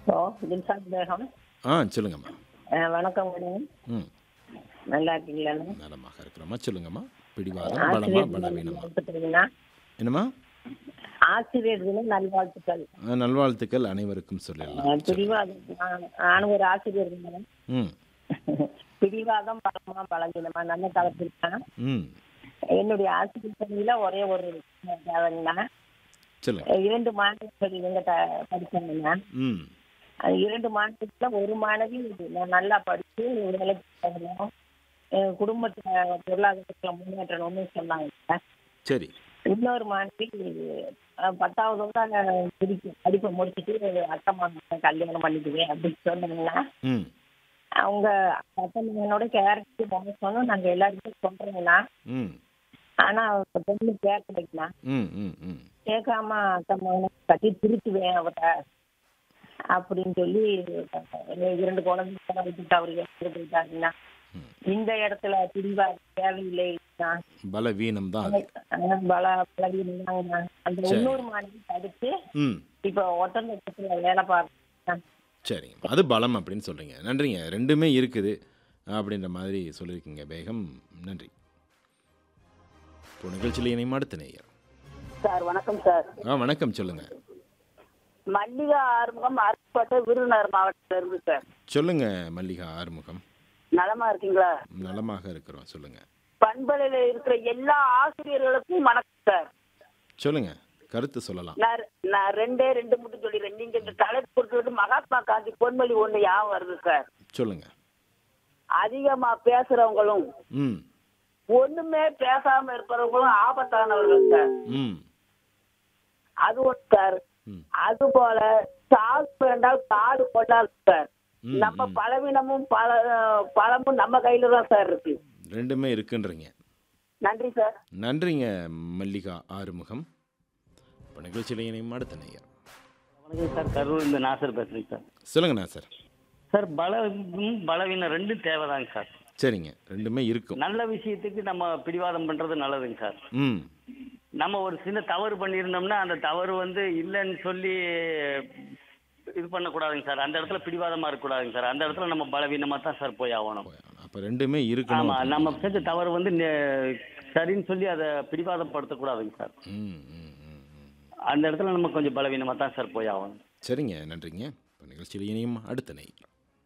ஓ தில்ஷாத் பேகம் ஆ சொல்லுங்கம்மா அஹ், வணக்கம் மேடம் ம் நல்லா இருக்கீங்களா நலமாக இருக்கிறோம்மா சொல்லுங்கம்மா பிடிவாதம் பலமா பலவீனமா ஆசிரியர் என்னம்மா ஆசிரியர் தின நல்வாழ்த்துக்கள் ஆ, நல்வாழ்த்துக்கள் அனைவருக்கும் சொல்லிடலாம் அஹ், பிடிவாதம் நான் நானும் ஒரு ஆசிரியர் மேடம் ம் பிடிவாதம் பலமா பலவீனமா நல்ல காலத்தில் தான் ம் என்னுடைய ஆசிரியர் பணியில ஒரே ஒரு தேவைன்னா சொல்லுங்க இரண்டு மாணவர்கள் இவங்க த- படிச்சாங்கன்னா ம் அது இரண்டு மாணவர்கள ஒரு மாணவி நான் நல்லா படிச்சு வேலைக்கு போகணும் என் குடும்பத்துல பொருளாதாரத்துல முன்னேற்றணும்னு சொன்னாங்க சரி இன்னொரு மாணவி அஹ், பத்தாவது தான் படிப்பு படிப்பை முடிச்சுட்டு அக்கா மகன் கல்யாணம் பண்ணிக்குவேன் அப்படின்னு சொன்னாங்கன்னா ம் அவங்க அக்கா மகனோட கேரக்டர் மோசம்னு நாங்க எல்லாருமே சொல்றோங்கண்ணா ம் ஆனா அவங்க பொண்ணு கேட்கலைங்கண்ணா ம் ம் ம் கேட்காம அக்கா மகனை கட்டி திருத்துவேன் அவட்ட அப்படின்னு சொல்லி இரண்டு குழந்தைங்க விட்டுட்டு அவர் இறந்து போயிட்டாருன்னா இந்த இடத்துல பிரிவா தேவையில்லைண்ணா பலவீனம் தான் அது ஆனா பல பலவீனம்தாங்கண்ணா அந்த இன்னொரு மாணவி படிச்சு ம் இப்ப ஒட்டந்தத்துல வேலை பார்க்கறேன் சரிங்க அது பலம் அப்படின்னு சொல்கிறீங்க நன்றிங்க ரெண்டுமே இருக்குது அப்படின்ற மாதிரி சொல்லியிருக்கீங்க பேகம் நன்றி இப்போ நிகழ்ச்சியில் இணையும் அடுத்த நேயர் சார் வணக்கம் சார் ஆ வணக்கம் சொல்லுங்கள் மல்லிகா ஆறுமுகம் அருப்புக்கோட்டை விருதுநகர் மாவட்டத்தில் இருந்து சார் சொல்லுங்க மல்லிகா ஆறுமுகம் நலமா இருக்கீங்களா நலமாக இருக்கிறோம் சொல்லுங்க பண்பலையில இருக்கிற எல்லா ஆசிரியர்களுக்கும் வணக்கம் சார் சொல்லுங்க கருத்து சொல்லலாம் நான் நான் ரெண்டே ரெண்டு மட்டும் சொல்லிடுறேன் நீங்க இந்த தலைப்பு கொடுத்துட்டு மகாத்மா காந்தி பொன்மொழி ஒண்ணு ஞாபகம் வருது சார் சொல்லுங்க அதிகமா பேசுறவங்களும் ம் ஒண்ணுமே பேசாம இருக்கிறவங்களும் ஆபத்தானவர்கள் சார் ம் அது ஒண்ணு சார் ம். அது போல சாகு வேண்டால் காடு கொண்டால் சார் ம், நம்ம பலவீனமும் பல பலமும் நம்ம கையில தான் சார் இருக்கு ரெண்டுமே இருக்குன்றீங்க நன்றி சார் நன்றிங்க மல்லிகா ஆறுமுகம் இப்போ நிகழ்ச்சியில் இணையும் அடுத்த நேயர் வணக்கம் சார் கரூர் இந்த நாசர் பேசுறேங்க சார் சொல்லுங்கண்ணா சார் சார் பலம் பலவீனம் ரெண்டும் தேவைதாங்க சார் சரிங்க ரெண்டுமே இருக்கும் நல்ல விஷயத்துக்கு நம்ம பிடிவாதம் பண்றது நல்லதுங்க சார் ம் நம்ம ஒரு சின்ன தவறு பண்ணியிருந்தோம்னா அந்த தவறு வந்து இல்லைன்னு சொல்லி இது பண்ணக்கூடாதுங்க சார் அந்த இடத்துல பிடிவாதமா இருக்கக்கூடாதுங்க சார் அந்த இடத்துல நம்ம பலவீனமா தான் சார் போய் ஆகணும் அப்போ ரெண்டுமே இருக்கணும் ஆமா நம்ம செஞ்ச தவறு வந்து நெ- சரின்னு சொல்லி அதை பிடிவாதம் படுத்தக்கூடாதுங்க சார் ம் ம் ம் ம் அந்த இடத்துல நம்ம கொஞ்சம் பலவீனமா தான் சார் போய் ஆகணும் சரிங்க நன்றிங்க இப்போ நிகழ்ச்சியில் இணையும் அடுத்த நேயர்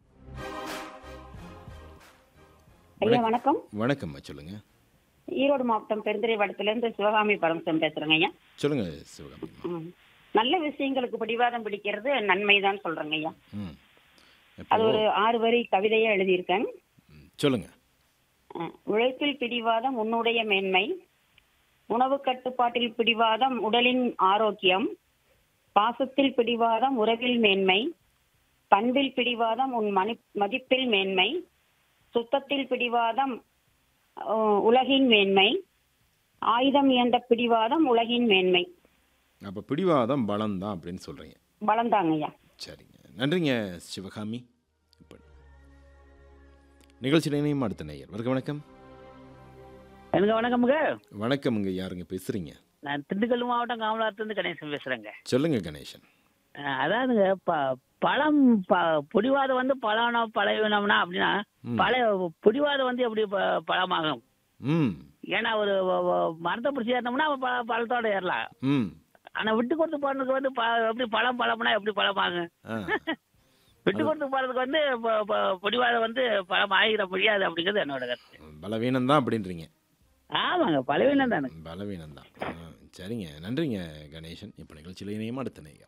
ஐயா வணக்கம் வணக்கம்மா சொல்லுங்க ஈரோடு மாவட்டம் பெருந்துறை வட்டத்திலிருந்து சிவகாமி பரமசம் பேசுறேங்க ஐயா சொல்லுங்க சிவகாமி ம். நல்ல விஷயங்களுக்கு பிடிவாதம் பிடிக்கிறது நன்மைதான் சொல்றேங்க ஐயா ம் அது இப்போ ஒரு ஆறு வரி கவிதையா எழுதியிருக்கேன் ம், சொல்லுங்க அஹ், உழைப்பில் பிடிவாதம் உன்னுடைய மேன்மை உணவு கட்டுப்பாட்டில் பிடிவாதம் உடலின் ஆரோக்கியம் பாசத்தில் பிடிவாதம் உறவில் மேன்மை பண்பில் பிடிவாதம் உன் மனி மதிப்பில் மேன்மை சுத்தத்தில் பிடிவாதம் அஹ், உலகின் மேன்மை ஆயுதம் இயந்த பிடிவாதம் உலகின் மேன்மை அப்போ பிடிவாதம் பலம் தான் அப்படின்னு சொல்கிறீங்க பலந்தாங்க ஐயா சரிங்க நன்றிங்க சிவகாமி இப்போ நிகழ்ச்சியில் இணையும் அடுத்த நேயர் வருக வணக்கம் எனக்கு வணக்கமுங்க வணக்கம்ங்க யாருங்க பேசுகிறீங்க நான் திண்டுக்கல் மாவட்டம் காமலாத்துலேருந்து கணேசன் பேசுகிறேங்க சொல்லுங்க கணேசன் அதாவதுங்க ப பழம் ப பிடிவாதம் வந்து பழம் பழவினம்னா அப்படின்னா ம். பழ பிடிவாதம் வந்து எப்படி ப- பழமாகும் ம் ஏன்னா ஒரு ஒ- ஒ- மரத்தை பிடிச்சி ஏறினோம்னா அவன் ப பழத்தோட ஏறலாம் ம் ஆனால் விட்டு கொடுத்து போறதுக்கு வந்து ப எப்படி பழம் பழம்னா எப்படி பழமாகும் ஆ விட்டு கொடுத்து போறதுக்கு வந்து ப- ப- பிடிவாதம் வந்து பழம் ஆகிட முடியாது அப்படிங்கிறது என்னோட கருத்து பலவீனம் தான் அப்படின்றீங்க ஆமாங்க பலவீனம் தானே பலவீனம் தான் ஆ, சரிங்க நன்றிங்க கணேசன் இப்போ நிகழ்ச்சியில் இணையும் அடுத்த நேயர்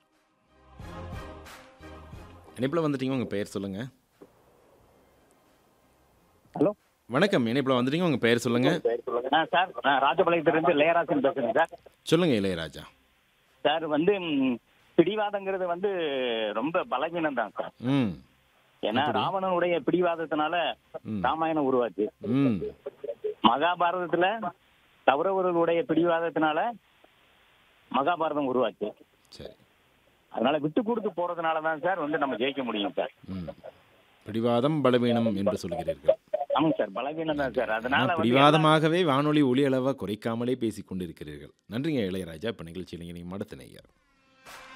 இணைப்பில் வந்துட்டீங்க உங்கள் பெயர் சொல்லுங்க ஹலோ வணக்கம் இணைப்பில் வந்துட்டீங்க உங்கள் பெயர் சொல்லுங்க ஆ சார் நான் ராஜபாளையத்திலிருந்து லேயராசன் பேசுறேன் சார் சொல்லுங்க இளையராஜா சார் வந்து ம், பிடிவாதங்கிறது வந்து ரொம்ப பலவீனம் தான் சார் ம் ஏன்னா ராவணனுடைய பிடிவாதத்தினால ம். ராமாயணம் உருவாச்சு ம் மகாபாரதத்துல கௌரவர்களுடைய பிடிவாதத்தினால மகாபாரதம் உருவாச்சு சரி அதனால விட்டு கொடுத்து போறதுனால தான் சார் வந்து நம்ம ஜெயிக்க முடியும் சார் ம் பிடிவாதம் பலவீனம் என்று சொல்கிறீர்கள் ஆமாங்க சார் பலவீனம் தான் சார் அதனால ஆனால் வந்து பிடிவாதமாகவே வானொலி ஒலி அளவை குறைக்காமலே பேசிக் கொண்டிருக்கிறீர்கள் நன்றிங்க இளையராஜா இப்போ நிகழ்ச்சியில் இணையும் அடுத்த நேயர்